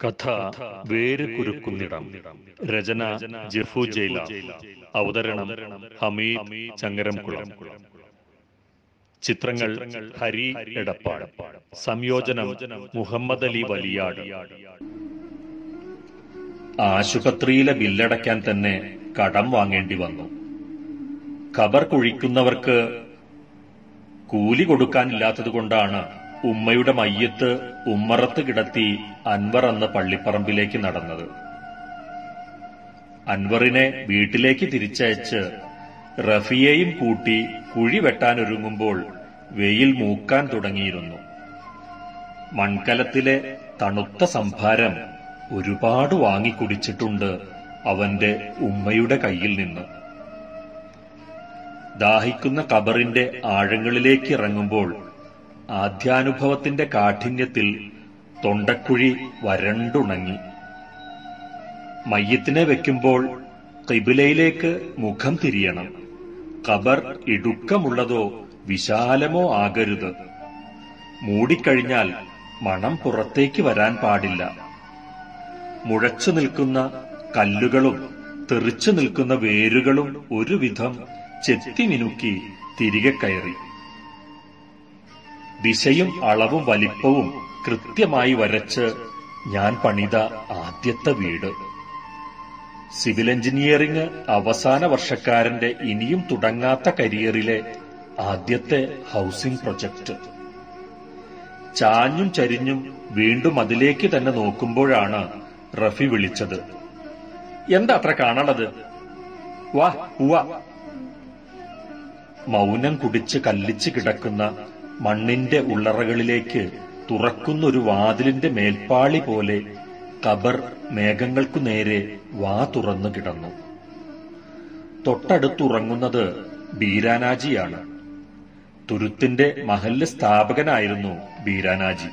കഥ വേര് കുരുക്കുന്നിടം രചന ജഫു ജയില അവതരണം ഹമീദ് ചങ്ങരംകുളം ചിത്രങ്ങൾ ഹരി എടപ്പാട് സംയോജനം മുഹമ്മദ് അലി വലിയാട് ആശുപത്രിയിലെ ബില്ലടയ്ക്കാൻ തന്നെ കടം വാങ്ങേണ്ടി വന്നു ഖബർ കുഴിക്കുന്നവർക്ക് കൂലി കൊടുക്കാനില്ലാത്തതുകൊണ്ടാണ് ഉമ്മയുടെ മയ്യത്ത് ഉമ്മറത്ത് കിടത്തി അൻവർ അന്ന് പള്ളിപ്പറമ്പിലേക്ക് നടന്നത് അൻവറിനെ വീട്ടിലേക്ക് തിരിച്ചയച്ച് റഫിയെയും കൂട്ടി കുഴി വെട്ടാനൊരുങ്ങുമ്പോൾ വെയിൽ മൂക്കാൻ തുടങ്ങിയിരുന്നു മൺകലത്തിലെ തണുത്ത സംഭാരം ഒരുപാട് വാങ്ങിക്കുടിച്ചിട്ടുണ്ട് അവന്റെ ഉമ്മയുടെ കയ്യിൽ നിന്ന് ദാഹിക്കുന്ന കബറിന്റെ ആഴങ്ങളിലേക്ക് ഇറങ്ങുമ്പോൾ ആദ്യാനുഭവത്തിന്റെ കാഠിന്യത്തിൽ തൊണ്ടക്കുഴി വരണ്ടുണങ്ങി മയ്യത്തിനെ വെക്കുമ്പോൾ കിബിലയിലേക്ക് മുഖം തിരിയണം ഖബർ ഇടുക്കമുള്ളതോ വിശാലമോ ആകരുത് മൂടിക്കഴിഞ്ഞാൽ മണം പുറത്തേക്ക് വരാൻ പാടില്ല മുഴച്ചു നിൽക്കുന്ന കല്ലുകളും തെറിച്ചു നിൽക്കുന്ന വേരുകളും ഒരുവിധം ചെത്തിമിനുക്കി തിരികെ കയറി ദിശയും അളവും വലിപ്പവും കൃത്യമായി വരച്ച് ഞാൻ പണിത ആദ്യത്തെ വീട് സിവിൽ എഞ്ചിനീയറിംഗ് അവസാന വർഷക്കാരന്റെ ഇനിയും തുടങ്ങാത്ത കരിയറിലെ ആദ്യത്തെ ഹൗസിംഗ് പ്രൊജക്ട് ചാഞ്ഞും ചരിഞ്ഞും വീണ്ടും അതിലേക്ക് തന്നെ നോക്കുമ്പോഴാണ് റഫി വിളിച്ചത് എന്താ അത്ര കാണണത് വാ ഉവ്വ മൗനം കുടിച്ച് കല്ലിച്ച് കിടക്കുന്ന മണ്ണിന്റെ ഉള്ളറകളിലേക്ക് തുറക്കുന്നൊരു വാതിലിന്റെ മേൽപ്പാളി പോലെ കബർ മേഘങ്ങൾക്കു നേരെ വാ തുറന്നു കിടന്നു തൊട്ടടുത്തുറങ്ങുന്നത് ബീരാനാജിയാണ് തുരുത്തിന്റെ മഹല്ല് സ്ഥാപകനായിരുന്നു ബീരാനാജി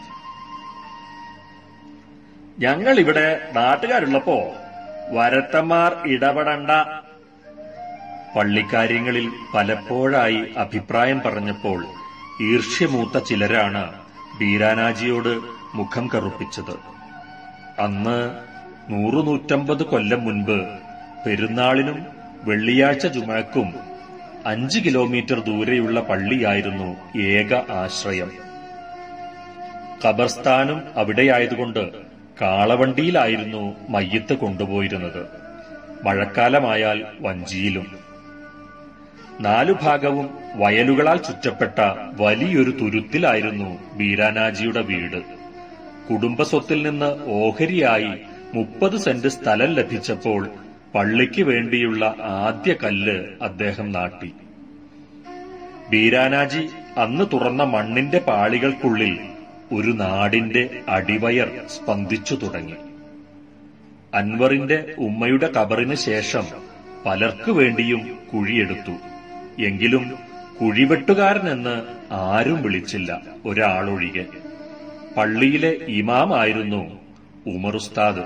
ഞങ്ങൾ ഇവിടെ നാട്ടുകാരുള്ളപ്പോ വരത്തന്മാർ ഇടപെടണ്ട പള്ളിക്കാര്യങ്ങളിൽ പലപ്പോഴായി അഭിപ്രായം പറഞ്ഞപ്പോൾ ഈർഷ്യമൂത്ത ചിലരാണ് ബീരാനാജിയോട് മുഖം കറുപ്പിച്ചത് അന്ന് നൂറു നൂറ്റമ്പത് കൊല്ലം മുൻപ് പെരുന്നാളിനും വെള്ളിയാഴ്ച ജുമാക്കും അഞ്ച് കിലോമീറ്റർ ദൂരെയുള്ള പള്ളിയായിരുന്നു ഏക ആശ്രയം ഖബർസ്ഥാനും അവിടെയായതുകൊണ്ട് കാളവണ്ടിയിലായിരുന്നു മയ്യത്ത് കൊണ്ടുപോയിരുന്നത് മഴക്കാലമായാൽ വഞ്ചിയിലും നാലു ഭാഗവും വയലുകളാൽ ചുറ്റപ്പെട്ട വലിയൊരു തുരുത്തിലായിരുന്നു ബീരാനാജിയുടെ വീട് കുടുംബസ്വത്തിൽ നിന്ന് ഓഹരിയായി മുപ്പത് സെന്റ് സ്ഥലം ലഭിച്ചപ്പോൾ പള്ളിക്ക് വേണ്ടിയുള്ള ആദ്യ കല്ല് അദ്ദേഹം നാട്ടി ബീരാനാജി അന്ന് തുറന്ന മണ്ണിന്റെ പാളികൾക്കുള്ളിൽ ഒരു നാടിന്റെ അടിവയർ സ്പന്ദിച്ചു തുടങ്ങി അൻവറിന്റെ ഉമ്മയുടെ കബറിന് ശേഷം പലർക്കു വേണ്ടിയും കുഴിയെടുത്തു എങ്കിലും കുഴിവെട്ടുകാരനെന്ന് ആരും വിളിച്ചില്ല ഒരാളൊഴികെ പള്ളിയിലെ ഇമാമായിരുന്നു ഉമറുസ്താദ്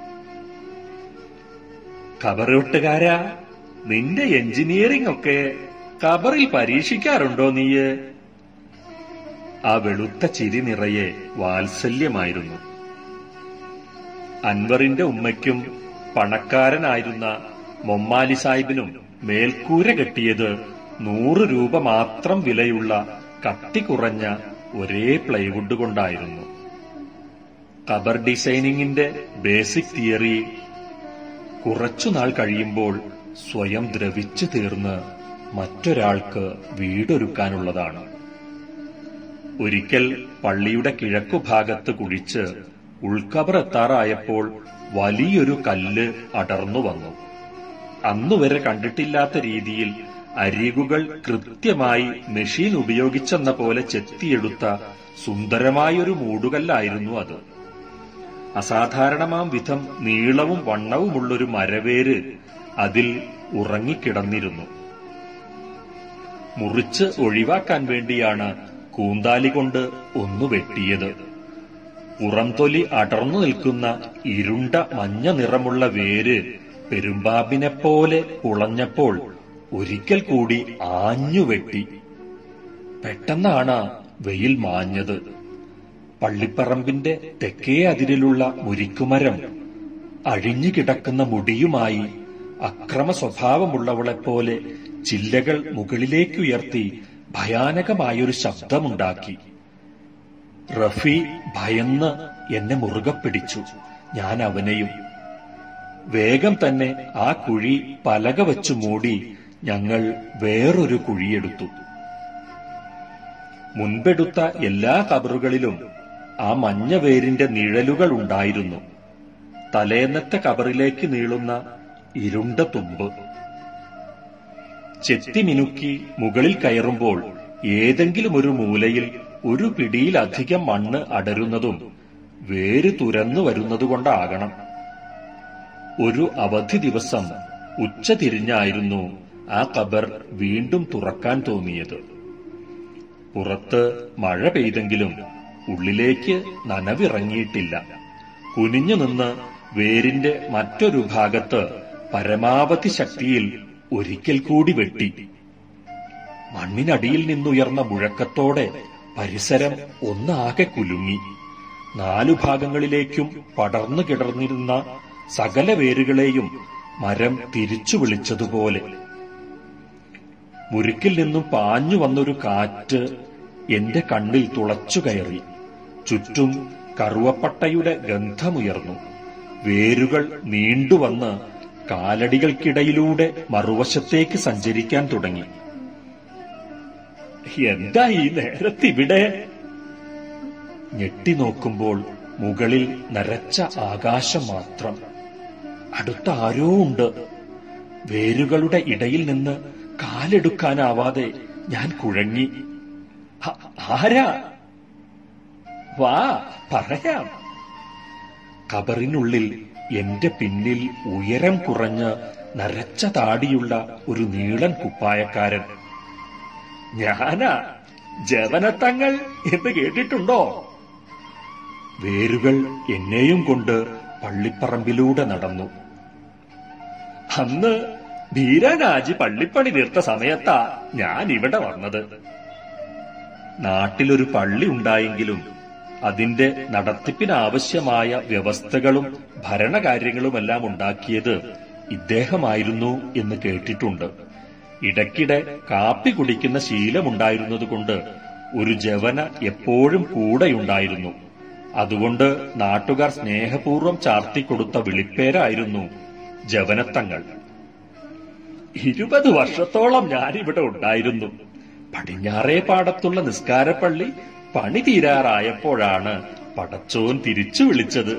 ഖബറുവെട്ടുകാരാ നിന്റെ എഞ്ചിനീയറിംഗ് ഒക്കെ ഖബറിൽ പരീക്ഷിക്കാറുണ്ടോ നീയ് ആ വെളുത്ത ചിരി നിറയെ വാത്സല്യമായിരുന്നു അൻവറിന്റെ ഉമ്മയ്ക്കും പണക്കാരനായിരുന്ന മൊമ്മാലി സാഹിബിനും മേൽക്കൂര കെട്ടിയത് നൂറ് രൂപ മാത്രം വിലയുള്ള കട്ടി കുറഞ്ഞ ഒരേ പ്ലൈവുഡ് കൊണ്ടായിരുന്നു കബർ ഡിസൈനിങ്ങിന്റെ ബേസിക് തിയറി കുറച്ചുനാൾ കഴിയുമ്പോൾ സ്വയം ദ്രവിച്ചു തീർന്ന് മറ്റൊരാൾക്ക് വീടൊരുക്കാനുള്ളതാണ് ഒരിക്കൽ പള്ളിയുടെ കിഴക്കുഭാഗത്ത് കുഴിച്ച് ഉൾക്കബർ എത്താറായപ്പോൾ വലിയൊരു കല്ല് അടർന്നു വന്നു അന്നുവരെ കണ്ടിട്ടില്ലാത്ത രീതിയിൽ അരികുകൾ കൃത്യമായി മെഷീൻ ഉപയോഗിച്ചെന്ന പോലെ ചെത്തിയെടുത്ത സുന്ദരമായൊരു മൂടുകല്ലായിരുന്നു അത് അസാധാരണമാം വിധം നീളവും വണ്ണവുമുള്ളൊരു മരവേര് അതിൽ ഉറങ്ങിക്കിടന്നിരുന്നു മുറിച്ച് ഒഴിവാക്കാൻ വേണ്ടിയാണ് കൂന്താലി കൊണ്ട് ഒന്നു വെട്ടിയത് പുറംതൊലി അടർന്നു നിൽക്കുന്ന ഇരുണ്ട മഞ്ഞ നിറമുള്ള വേര് പെരുമ്പാമ്പിനെപ്പോലെ പുളഞ്ഞപ്പോൾ ഒരിക്കൽ കൂടി ആഞ്ഞു വെട്ടി പെട്ടെന്നാണ് വെയിൽ മാഞ്ഞത് പള്ളിപ്പറമ്പിന്റെ തെക്കേ അതിരിലുള്ള മുരിക്കുമരം അഴിഞ്ഞു കിടക്കുന്ന മുടിയുമായി അക്രമ സ്വഭാവമുള്ളവളെപ്പോലെ ചില്ലകൾ മുകളിലേക്കുയർത്തി ഭയാനകമായൊരു ശബ്ദമുണ്ടാക്കി റഫി ഭയന്ന് എന്നെ മുറുകെ പിടിച്ചു ഞാൻ അവനെയും വേഗം തന്നെ ആ കുഴി പലക വെച്ച് മൂടി ഞങ്ങൾ വേറൊരു കുഴിയെടുത്തു മുൻപെടുത്ത എല്ലാ കബറുകളിലും ആ മഞ്ഞ വേരിന്റെ നിഴലുകൾ ഉണ്ടായിരുന്നു തലേന്നത്തെ കബറിലേക്ക് നീളുന്ന ഇരുണ്ട തുമ്പ് ചെത്തിമിനുക്കി മുകളിൽ കയറുമ്പോൾ ഏതെങ്കിലും ഒരു മൂലയിൽ ഒരു പിടിയിലധികം മണ്ണ് അടരുന്നതും വേര് തുരന്നു വരുന്നതുകൊണ്ടാകണം ഒരു അവധി ദിവസം ഉച്ച തിരിഞ്ഞായിരുന്നു ആ കബർ വീണ്ടും തുറക്കാൻ തോന്നിയത് പുറത്ത് മഴ പെയ്തെങ്കിലും ഉള്ളിലേക്ക് നനവിറങ്ങിയിട്ടില്ല കുനിഞ്ഞു നിന്ന് വേരിന്റെ മറ്റൊരു ഭാഗത്ത് പരമാവധി ശക്തിയിൽ ഒരിക്കൽ കൂടി വെട്ടി മണ്ണിനടിയിൽ നിന്നുയർന്ന മുഴക്കത്തോടെ പരിസരം ഒന്നാകെ കുലുങ്ങി നാലു ഭാഗങ്ങളിലേക്കും പടർന്നു കിടന്നിരുന്ന സകല വേരുകളെയും മരം തിരിച്ചു വിളിച്ചതുപോലെ മുരുക്കിൽ നിന്നും പാഞ്ഞു വന്നൊരു കാറ്റ് എന്റെ കണ്ണിൽ തുളച്ചു കയറി ചുറ്റും കറുവപ്പട്ടയുടെ ഗന്ധമുയർന്നു വേരുകൾ നീണ്ടുവന്ന് കാലടികൾക്കിടയിലൂടെ മറുവശത്തേക്ക് സഞ്ചരിക്കാൻ തുടങ്ങി എന്താ ഈ നേരത്തിവിടെ ഞെട്ടി നോക്കുമ്പോൾ മുകളിൽ നരച്ച ആകാശം മാത്രം അടുത്ത ആരോ ഉണ്ട് വേരുകളുടെ ഇടയിൽ നിന്ന് കാലെടുക്കാനാവാതെ ഞാൻ കുഴങ്ങി "ആ- ആരാ വാ പറയാം കബറിനുള്ളിൽ എന്റെ പിന്നിൽ ഉയരം കുറഞ്ഞ് നരച്ച താടിയുള്ള ഒരു നീളൻ കുപ്പായക്കാരൻ ഞാനാ ജവനത്തങ്ങൾ എന്ന് കേട്ടിട്ടുണ്ടോ വേരുകൾ എന്നെയും കൊണ്ട് പള്ളിപ്പറമ്പിലൂടെ നടന്നു അന്ന് ധീരനാജി പള്ളിപ്പണി തീർത്ത സമയത്താ ഞാൻ ഇവിടെ വന്നത് നാട്ടിലൊരു പള്ളി ഉണ്ടായെങ്കിലും അതിന്റെ നടത്തിപ്പിനാവശ്യമായ വ്യവസ്ഥകളും ഭരണകാര്യങ്ങളുമെല്ലാം ഉണ്ടാക്കിയത് ഇദ്ദേഹമായിരുന്നു എന്ന് കേട്ടിട്ടുണ്ട് ഇടയ്ക്കിടെ കാപ്പി കുടിക്കുന്ന ശീലമുണ്ടായിരുന്നതുകൊണ്ട് ഒരു ജവന എപ്പോഴും കൂടെയുണ്ടായിരുന്നു അതുകൊണ്ട് നാട്ടുകാർ സ്നേഹപൂർവ്വം ചാർത്തിക്കൊടുത്ത വിളിപ്പേരായിരുന്നു ജവനത്തങ്ങൾ ഇരുപത് വർഷത്തോളം ഞാനിവിടെ ഉണ്ടായിരുന്നു പടിഞ്ഞാറേ പാടത്തുള്ള നിസ്കാരപ്പള്ളി പണി തീരാറായപ്പോഴാണ് പടച്ചോൻ തിരിച്ചു വിളിച്ചത്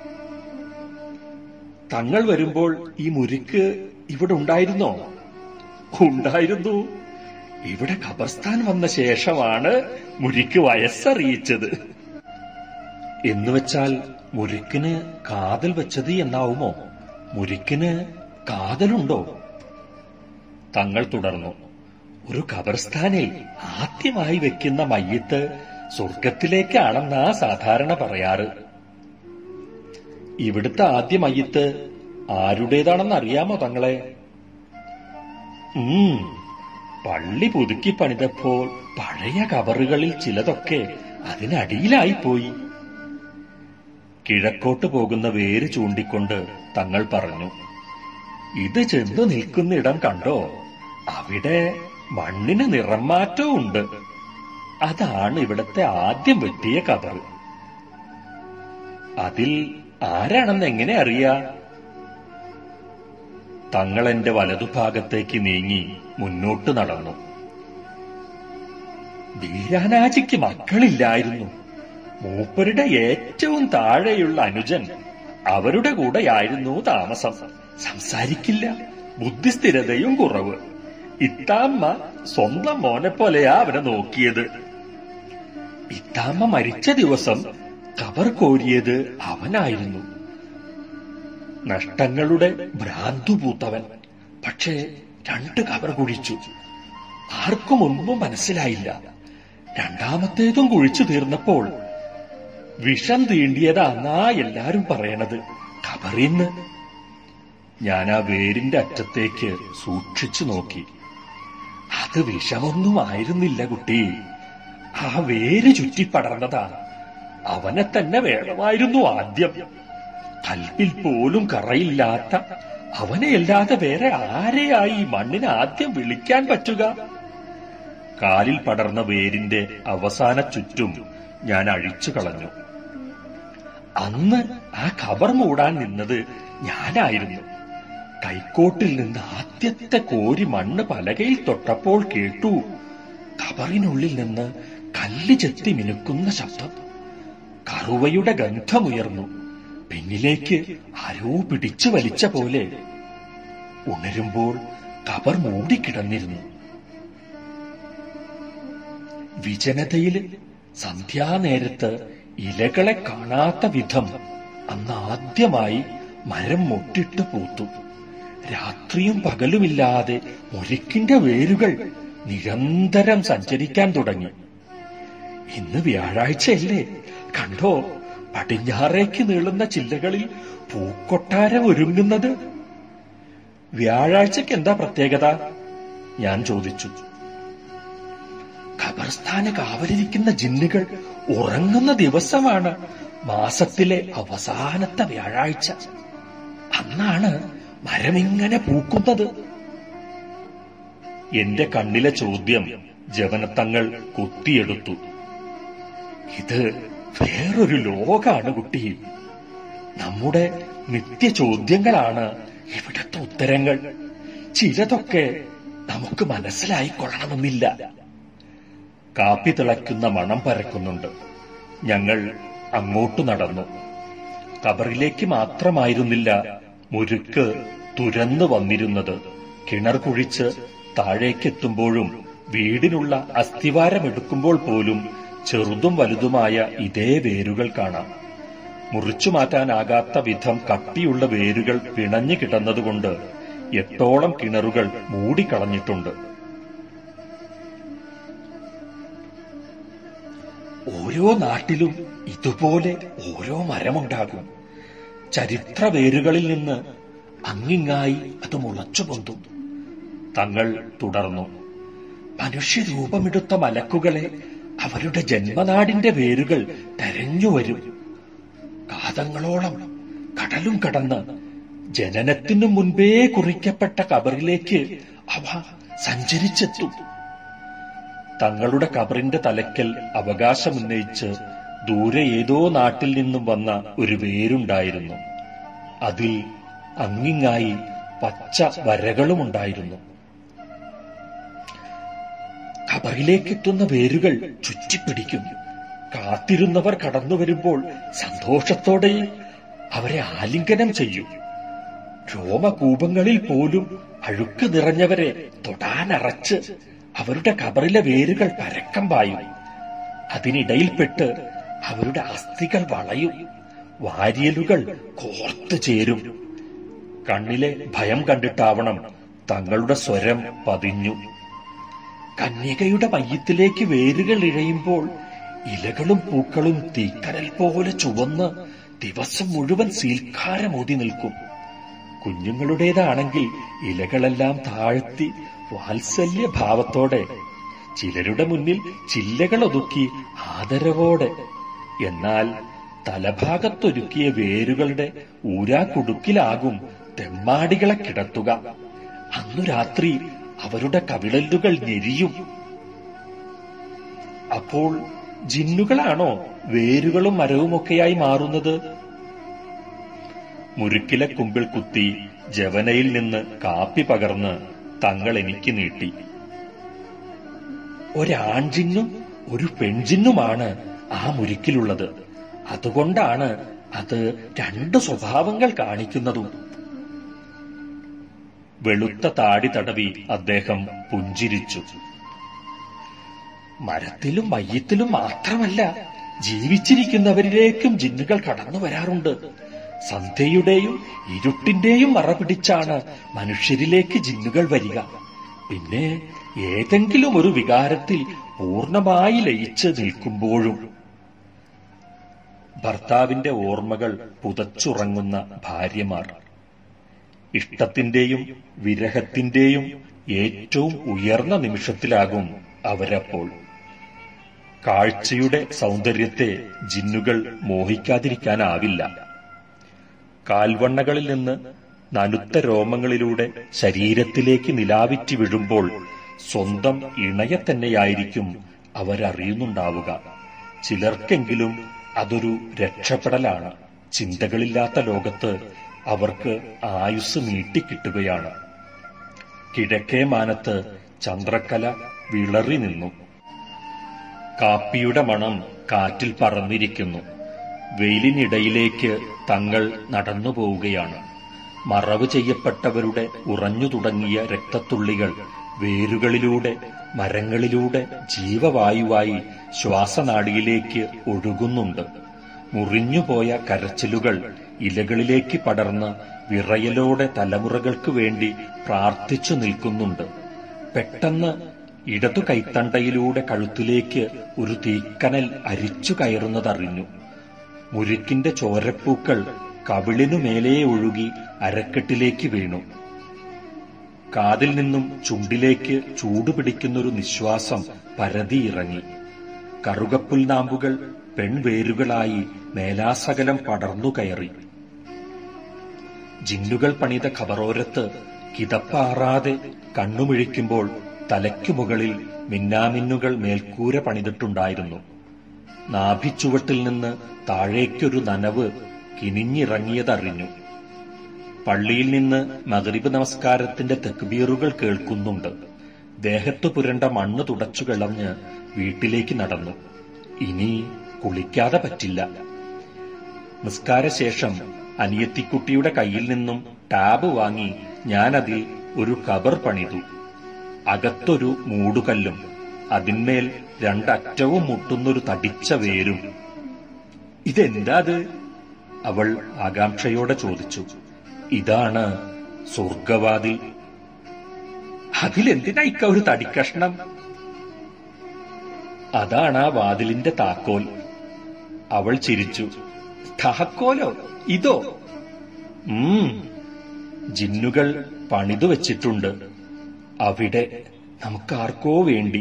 തങ്ങൾ വരുമ്പോൾ ഈ മുരിക്ക് ഇവിടെ ഉണ്ടായിരുന്നോ ഉണ്ടായിരുന്നു ഇവിടെ ഖബർസ്ഥാൻ വന്ന ശേഷമാണ് മുരിക്ക് വയസ്സറിയിച്ചത് എന്നുവെച്ചാൽ മുരിക്കിന് കാതൽ വെച്ചത് എന്നാവുമോ മുരിക്കിന് കാതലുണ്ടോ തങ്ങൾ തുടർന്നു ഒരു ഖബർസ്ഥാനിൽ ആദ്യമായി വെക്കുന്ന മയ്യത്ത് സ്വർഗത്തിലേക്കാണെന്നാ സാധാരണ പറയാറ് ഇവിടുത്തെ ആദ്യ മയ്യത്ത് ആരുടേതാണെന്ന് അറിയാമോ തങ്ങളെ ഉം പള്ളി പുതുക്കി പണിതപ്പോൾ പഴയ കബറുകളിൽ ചിലതൊക്കെ അതിനടിയിലായി പോയി കിഴക്കോട്ട് പോകുന്ന വേര് ചൂണ്ടിക്കൊണ്ട് തങ്ങൾ പറഞ്ഞു ഇത് ചെന്നു നിൽക്കുന്നിടം കണ്ടോ അവിടെ മണ്ണിന് നിറം മാറ്റവും ഉണ്ട് അതാണ് ഇവിടത്തെ ആദ്യം വെട്ടിയ കബർ അതിൽ ആരാണെന്ന് എങ്ങനെ അറിയാ തങ്ങൾ എന്റെ വലതുഭാഗത്തേക്ക് നീങ്ങി മുന്നോട്ട് നടന്നു വീരാനാജിക്ക് മക്കളില്ലായിരുന്നു മൂപ്പരുടെ ഏറ്റവും താഴെയുള്ള അനുജൻ അവരുടെ കൂടെയായിരുന്നു താമസം സംസാരിക്കില്ല ബുദ്ധിസ്ഥിരതയും കുറവ് ഇത്താമ്മ സ്വന്തം മോനെ പോലെയാ അവനെ നോക്കിയത് ഇത്താമ്മ മരിച്ച ദിവസം കബർ കോരിയത് അവനായിരുന്നു നഷ്ടങ്ങളുടെ ഭ്രാന്തു പൂത്തവൻ പക്ഷേ രണ്ട് കബർ കുഴിച്ചു ആർക്കും ഒന്നും മനസ്സിലായില്ല രണ്ടാമത്തേതും കുഴിച്ചു തീർന്നപ്പോൾ വിഷം തീണ്ടിയതാന്നാ എല്ലാരും പറയണത് കബറിന്ന് ഞാൻ ആ വേരിന്റെ അറ്റത്തേക്ക് സൂക്ഷിച്ചു നോക്കി അത് വിഷമൊന്നും ആയിരുന്നില്ല കുട്ടി ആ വേര് ചുറ്റിപ്പടർന്നതാ അവനെ തന്നെ വേണമായിരുന്നു ആദ്യം കൽപ്പിൽ പോലും കറയില്ലാത്ത അവനെയല്ലാതെ വേറെ ആരെയായി ഈ മണ്ണിന് ആദ്യം വിളിക്കാൻ പറ്റുക കാലിൽ പടർന്ന വേരിന്റെ അവസാന ചുറ്റും ഞാൻ അഴിച്ചു കളഞ്ഞു അന്ന് ആ ഖബർ മൂടാൻ നിന്നത് ഞാനായിരുന്നു കൈക്കോട്ടിൽ നിന്ന് ആദ്യത്തെ കോരി മണ്ണ് പലകയിൽ തൊട്ടപ്പോൾ കേട്ടു ഖബറിനുള്ളിൽ നിന്ന് കല്ല് ചെത്തി മിനുക്കുന്ന ശബ്ദം കറുവയുടെ ഗന്ധമുയർന്നു പിന്നിലേക്ക് ആരോ പിടിച്ചു വലിച്ച പോലെ ഉണരുമ്പോൾ ഖബർ മൂടിക്കിടന്നിരുന്നു വിജനതയിൽ സന്ധ്യാനേരത്ത് ഇലകളെ കാണാത്ത വിധം അന്ന് ആദ്യമായി മരം മുട്ടിട്ട് പൂത്തു രാത്രിയും പകലുമില്ലാതെ മുരിക്കിന്റെ വേരുകൾ നിരന്തരം സഞ്ചരിക്കാൻ തുടങ്ങി ഇന്ന് വ്യാഴാഴ്ചയല്ലേ കണ്ടോ പടിഞ്ഞാറേക്ക് നീളുന്ന ചില്ലകളിൽ പൂക്കൊട്ടാരം ഒരുങ്ങുന്നത് വ്യാഴാഴ്ചക്ക് എന്താ പ്രത്യേകത ഞാൻ ചോദിച്ചു ഖബർസ്ഥാന് കാവലിരിക്കുന്ന ജിന്നുകൾ ഉറങ്ങുന്ന ദിവസമാണ് മാസത്തിലെ അവസാനത്തെ വ്യാഴാഴ്ച അന്നാണ് മരമിങ്ങനെ പൂക്കുന്നത് എന്റെ കണ്ണിലെ ചോദ്യം ജവനത്തങ്ങൾ കുത്തിയെടുത്തു ഇത് വേറൊരു ലോകാണ് കുട്ടി നമ്മുടെ നിത്യ ചോദ്യങ്ങളാണ് ഇവിടത്തെ ഉത്തരങ്ങൾ ചിലതൊക്കെ നമുക്ക് മനസ്സിലായിക്കൊള്ളണമെന്നില്ല കാപ്പി തിളയ്ക്കുന്ന മണം പരക്കുന്നുണ്ട് ഞങ്ങൾ അങ്ങോട്ടു നടന്നു കബറിലേക്ക് മാത്രമായിരുന്നില്ല മുരുക്ക് തുരന്നു വന്നിരുന്നത് കിണർ കുഴിച്ച് താഴേക്കെത്തുമ്പോഴും വീടിനുള്ള അസ്ഥിവാരമെടുക്കുമ്പോൾ പോലും ചെറുതും വലുതുമായ ഇതേ വേരുകൾ കാണാം മുറിച്ചു മാറ്റാനാകാത്ത വിധം കട്ടിയുള്ള വേരുകൾ പിണഞ്ഞു കിടന്നതുകൊണ്ട് എട്ടോളം കിണറുകൾ മൂടിക്കളഞ്ഞിട്ടുണ്ട് ഓരോ നാട്ടിലും ഇതുപോലെ ഓരോ മരമുണ്ടാകും ചരിത്ര വേരുകളിൽ നിന്ന് അങ്ങിങ്ങായി അത് മുളച്ചു പൊന്തും തങ്ങൾ തുടർന്നു മനുഷ്യരൂപമെടുത്ത മലക്കുകളെ അവരുടെ ജന്മനാടിന്റെ വേരുകൾ തെരഞ്ഞു വരും കാതങ്ങളോളം കടലും കടന്ന് ജനനത്തിനു മുൻപേ കുറിക്കപ്പെട്ട കബറിലേക്ക് അവ സഞ്ചരിച്ചെത്തും തങ്ങളുടെ കബറിന്റെ തലയ്ക്കൽ അവകാശമുന്നയിച്ച് ദൂരെ ഏതോ നാട്ടിൽ നിന്നും വന്ന ഒരു വേരുണ്ടായിരുന്നു അതിൽ അങ്ങിങ്ങായി പച്ച വരകളുമുണ്ടായിരുന്നു ഖബറിലേക്കെത്തുന്ന വേരുകൾ ചുറ്റിപ്പിടിക്കും കാത്തിരുന്നവർ കടന്നു വരുമ്പോൾ സന്തോഷത്തോടെ അവരെ ആലിംഗനം ചെയ്യും രോമകൂപങ്ങളിൽ പോലും അഴുക്ക് നിറഞ്ഞവരെ തൊടാനറച്ച് അവരുടെ കബറിലെ വേരുകൾ പരക്കം പായും അതിനിടയിൽപ്പെട്ട് അവരുടെ അസ്ഥികൾ വളയും വാരിയലുകൾ കോർത്തു ചേരും കണ്ണിലെ ഭയം കണ്ടിട്ടാവണം തങ്ങളുടെ സ്വരം പതിഞ്ഞു കന്യകയുടെ മയ്യത്തിലേക്ക് വേരുകൾ ഇഴയുമ്പോൾ ഇലകളും പൂക്കളും തീക്കനൽ പോലെ ചുവന്ന് ദിവസം മുഴുവൻ സീൽക്കാരമോതി നിൽക്കും കുഞ്ഞുങ്ങളുടേതാണെങ്കിൽ ഇലകളെല്ലാം താഴ്ത്തി വാത്സല്യ ഭാവത്തോടെ ചിലരുടെ മുന്നിൽ ചില്ലകൾ ഒതുക്കി ആദരവോടെ എന്നാൽ തലഭാഗത്തൊരുക്കിയ വേരുകളുടെ ഊരാക്കുടുക്കിലാകും തെമ്മാടികളെ കിടത്തുക അന്നു രാത്രി അവരുടെ കവിളല്ലുകൾ ഞെരിയും അപ്പോൾ ജിന്നുകളാണോ വേരുകളും മരവുമൊക്കെയായി മാറുന്നത് മുരുക്കിലെ കുമ്പിൾ കുത്തി ജവനയിൽ നിന്ന് കാപ്പി പകർന്ന് തങ്ങൾ എനിക്ക് നീട്ടി ഒരാൺജിന്നും ഒരു പെൺജിന്നുമാണ് ആ മുരുക്കിലുള്ളത് അതുകൊണ്ടാണ് അത് രണ്ട് സ്വഭാവങ്ങൾ കാണിക്കുന്നതും വെളുത്ത താടി തടവി അദ്ദേഹം പുഞ്ചിരിച്ചു മരത്തിലും മയ്യത്തിലും മാത്രമല്ല ജീവിച്ചിരിക്കുന്നവരിലേക്കും ജിന്നുകൾ കടന്നു വരാറുണ്ട് സന്ധ്യയുടെയും ഇരുട്ടിന്റെയും മറ പിടിച്ചാണ് മനുഷ്യരിലേക്ക് ജിന്നുകൾ വരിക പിന്നെ ഏതെങ്കിലും ഒരു വികാരത്തിൽ പൂർണ്ണമായി ലയിച്ച് നിൽക്കുമ്പോഴും ഭർത്താവിന്റെ ഓർമ്മകൾ പുതച്ചുറങ്ങുന്ന ഭാര്യമാർ ഇഷ്ടത്തിന്റെയും വിരഹത്തിന്റെയും ഏറ്റവും ഉയർന്ന നിമിഷത്തിലാകും അവരപ്പോൾ കാഴ്ചയുടെ സൗന്ദര്യത്തെ ജിന്നുകൾ മോഹിക്കാതിരിക്കാനാവില്ല കാൽവണ്ണകളിൽ നിന്ന് നനുത്ത രോമങ്ങളിലൂടെ ശരീരത്തിലേക്ക് നിലാവിറ്റി വീഴുമ്പോൾ സ്വന്തം ഇണയെ തന്നെയായിരിക്കും അവരറിയുന്നുണ്ടാവുക ചിലർക്കെങ്കിലും അതൊരു രക്ഷപ്പെടലാണ് ചിന്തകളില്ലാത്ത ലോകത്ത് അവർക്ക് ആയുസ് നീട്ടിക്കിട്ടുകയാണ് കിഴക്കേ മാനത്ത് ചന്ദ്രക്കല വിളറി നിന്നു കാപ്പിയുടെ മണം കാറ്റിൽ പറന്നിരിക്കുന്നു വെയിലിനിടയിലേക്ക് തങ്ങൾ നടന്നു പോവുകയാണ് മറവ് ചെയ്യപ്പെട്ടവരുടെ ഉറഞ്ഞു തുടങ്ങിയ രക്തത്തുള്ളികൾ വേരുകളിലൂടെ മരങ്ങളിലൂടെ ജീവവായുവായി ശ്വാസനാടിയിലേക്ക് ഒഴുകുന്നുണ്ട് മുറിഞ്ഞുപോയ കരച്ചിലുകൾ ഇലകളിലേക്ക് പടർന്ന് വിറയലോടെ തലമുറകൾക്ക് വേണ്ടി പ്രാർത്ഥിച്ചു നിൽക്കുന്നുണ്ട് പെട്ടെന്ന് ഇടതു കൈത്തണ്ടയിലൂടെ കഴുത്തിലേക്ക് ഒരു തീക്കനൽ അരിച്ചു കയറുന്നതറിഞ്ഞു മുരുക്കിന്റെ ചോരപ്പൂക്കൾ കവിളിനു മേലേ ഒഴുകി അരക്കെട്ടിലേക്ക് വീണു കാതിൽ നിന്നും ചുണ്ടിലേക്ക് ചൂടുപിടിക്കുന്നൊരു നിശ്വാസം പരതിയിറങ്ങി കറുകപ്പുൽ നാമ്പുകൾ പെൺവേരുകളായി മേലാസകലം പടർന്നു കയറി ജിന്നുകൾ പണിത ഖബറോരത്ത് കിതപ്പാറാതെ കണ്ണുമിഴിക്കുമ്പോൾ തലയ്ക്കു മുകളിൽ മിന്നാമിന്നുകൾ മേൽക്കൂര പണിതിട്ടുണ്ടായിരുന്നു നാഭിച്ചുവട്ടിൽ നിന്ന് താഴേക്കൊരു നനവ് കിനിഞ്ഞിറങ്ങിയതറിഞ്ഞു പള്ളിയിൽ നിന്ന് മകരിബ് നമസ്കാരത്തിന്റെ തെക്കുബീറുകൾ കേൾക്കുന്നുണ്ട് ദേഹത്തു പുരണ്ട മണ്ണ് തുടച്ചു കളഞ്ഞ് വീട്ടിലേക്ക് നടന്നു ഇനി കുളിക്കാതെ പറ്റില്ല നിസ്കാരശേഷം അനിയത്തിക്കുട്ടിയുടെ കയ്യിൽ നിന്നും ടാബ് വാങ്ങി ഞാനതിൽ ഒരു കബർ പണിതു അകത്തൊരു മൂടുകല്ലും അതിന്മേൽ രണ്ടറ്റവും മുട്ടുന്നൊരു തടിച്ച വേരും ഇതെന്താ അത് അവൾ ആകാംക്ഷയോടെ ചോദിച്ചു ഇതാണ് സ്വർഗവാതിൽ അതിലെന്തിനായിക്ക ഒരു തടിക്കഷ്ണം അതാണ് ആ വാതിലിന്റെ താക്കോൽ അവൾ ചിരിച്ചു താക്കോലോ ഇതോ ഉം ജിന്നുകൾ പണിതു വച്ചിട്ടുണ്ട് അവിടെ നമുക്കാർക്കോ വേണ്ടി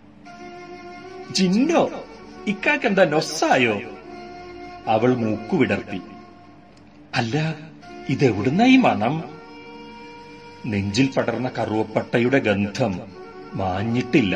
ജിന്നോ ഇക്കാക്കെന്താ നൊസ്സായോ അവൾ മൂക്കുവിടർത്തി അല്ല ഇതെവിടുന്ന ഈ മണം നെഞ്ചിൽ പടർന്ന കറുവപ്പട്ടയുടെ ഗന്ധം മാഞ്ഞിട്ടില്ല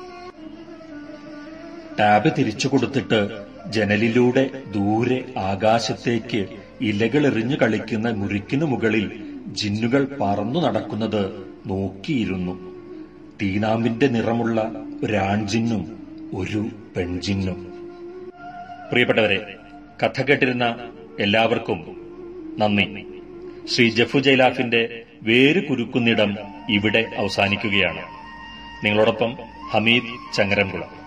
ടാബ് തിരിച്ചു കൊടുത്തിട്ട് ജനലിലൂടെ ദൂരെ ആകാശത്തേക്ക് ഇലകൾ എറിഞ്ഞു കളിക്കുന്ന മുറിക്കിനു മുകളിൽ ജിന്നുകൾ പറന്നു നടക്കുന്നത് നോക്കിയിരുന്നു തീനാമ്പിന്റെ നിറമുള്ള ഒരാൺജിന്നും ഒരു പെൺജിന്നും പ്രിയപ്പെട്ടവരെ കഥ കേട്ടിരുന്ന എല്ലാവർക്കും നന്ദി ശ്രീ ജഫു ജൈലാഫിന്റെ വേര് കുരുക്കുന്നിടം ഇവിടെ അവസാനിക്കുകയാണ് നിങ്ങളോടൊപ്പം ഹമീദ് ചങ്ങരംകുളം